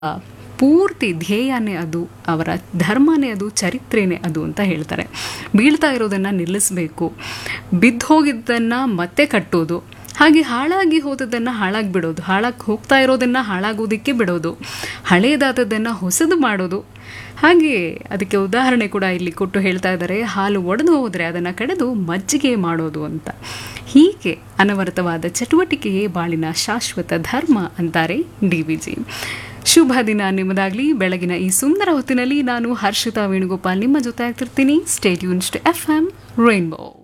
ಪೂರ್ತಿ ಧ್ಯೇಯನೇ ಅದು ಅವರ ಧರ್ಮನೇ ಅದು ಚರಿತ್ರೆನೇ ಅದು ಅಂತ ಹೇಳ್ತಾರೆ ಬೀಳ್ತಾ ಇರೋದನ್ನು ನಿಲ್ಲಿಸಬೇಕು ಬಿದ್ದು ಹೋಗಿದ್ದನ್ನು ಮತ್ತೆ ಕಟ್ಟೋದು ಹಾಗೆ ಹಾಳಾಗಿ ಹೋದದನ್ನು ಹಾಳಾಗಿ ಬಿಡೋದು ಹಾಳಾಗಿ ಹೋಗ್ತಾ ಇರೋದನ್ನು ಹಾಳಾಗೋದಕ್ಕೆ ಬಿಡೋದು ಹಳೇದಾದದನ್ನು ಹೊಸದು ಮಾಡೋದು ಹಾಗೆ ಅದಕ್ಕೆ ಉದಾಹರಣೆ ಕೂಡ ಇಲ್ಲಿ ಕೊಟ್ಟು ಹೇಳ್ತಾ ಇದ್ದಾರೆ ಹಾಲು ಒಡೆದು ಹೋದರೆ ಅದನ್ನು ಕಡೆದು ಮಜ್ಜಿಗೆ ಮಾಡೋದು ಅಂತ ಹೀಗೆ ಅನವರತವಾದ ಚಟುವಟಿಕೆಯೇ ಬಾಳಿನ ಶಾಶ್ವತ ಧರ್ಮ ಅಂತಾರೆ ಡಿ ವಿ ಜಿ ಶುಭ ದಿನ ನಿಮ್ಮದಾಗಲಿ ಬೆಳಗಿನ ಈ ಸುಂದರ ಹೊತ್ತಿನಲ್ಲಿ ನಾನು ಹರ್ಷಿತಾ ವೇಣುಗೋಪಾಲ್ ನಿಮ್ಮ ಜೊತೆ ಆಗ್ತಿರ್ತೀನಿ ಸ್ಟೇಟ್ಯೂನ್ಸ್ಟ್ ಎಫ್ ಎಂ ರೈನ್ಬೋ